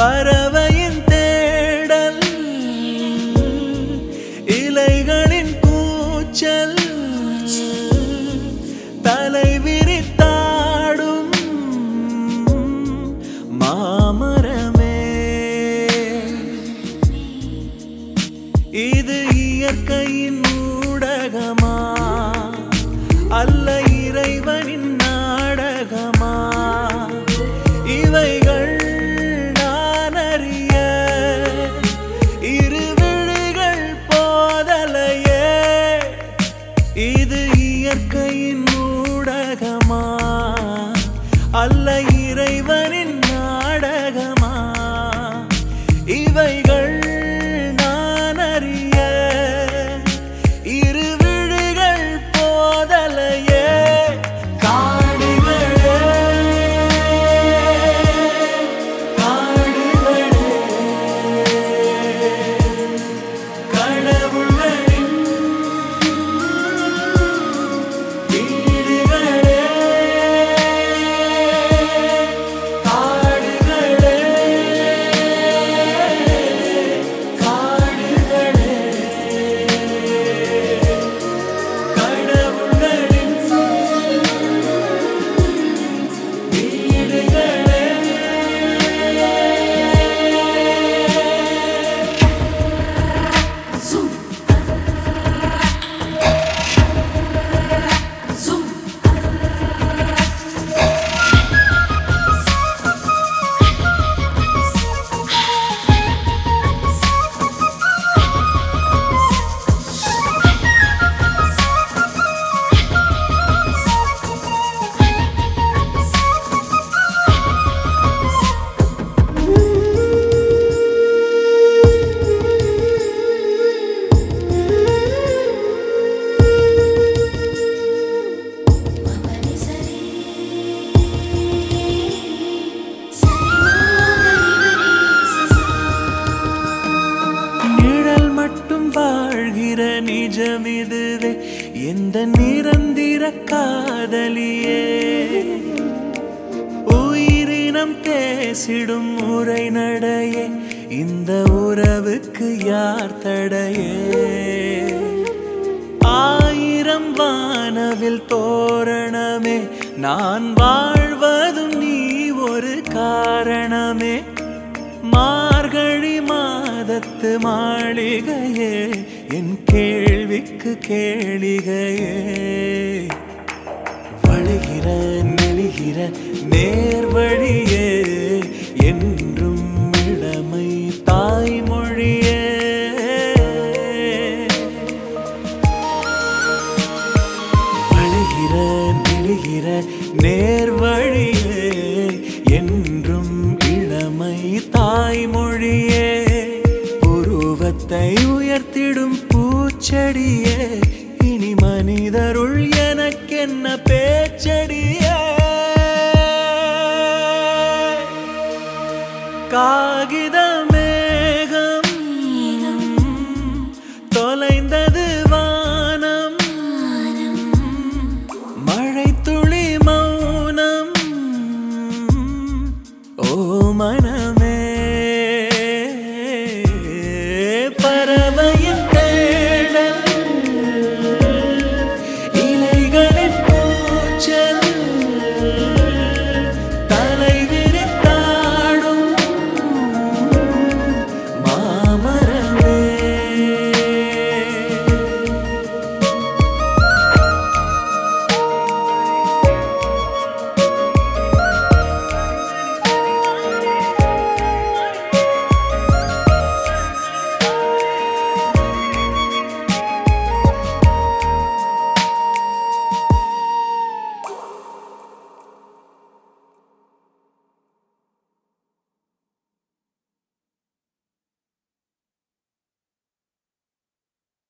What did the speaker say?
பறவையின் தேடல் இலைகளின் கூச்சல் தலை விரித்தாடும் மாமரமே இது இயற்கையின் ஊடகமா அல்ல இறைவனின் நாடகமா இவைகள் நான் அறிய இரு விழிகள் போதலையே இது இயற்கையின் ஊடகமா அல்ல இறைவனின் நாடகமா இவைகள் நான் அறிய இரு விழிகள் போதலையே காடுகளே காடுகளே கடவுள்களின் வீடுகளே காடுகளே காடுகளே கடவுள்களின் வீடுகளே Zoom. Zoom. மபனி சரி நிழல் மட்டும் வாழ்கிற நிஜம் இதுவே எந்த நிரந்திர காதலியே உயிரினம் பேசிடும் உரை நடையே இந்த உறவுக்கு யார் தடையே ஆயிரம் வானவில் தோரணமே நான் வாழ்வதும் நீ ஒரு காரணமே மார்கழி மாதத்து மாளிகையே என் கேள்விக்கு கேளிகையே வழிகிற நெளிகிற நேர்வழியே என்றும் இளமை தாய்மொழியே வழிகிற நெளிகிற நேர்வழியே என்றும் இளமை தாய்மொழியே உருவத்தை உயர்த்திடும் பூச்செடியே இனி மனிதருள் எனக்கென்ன பேச்சடியே காகித மேகம் தொலைந்தது வானம் மழை துளி மௌனம் ஓ மனி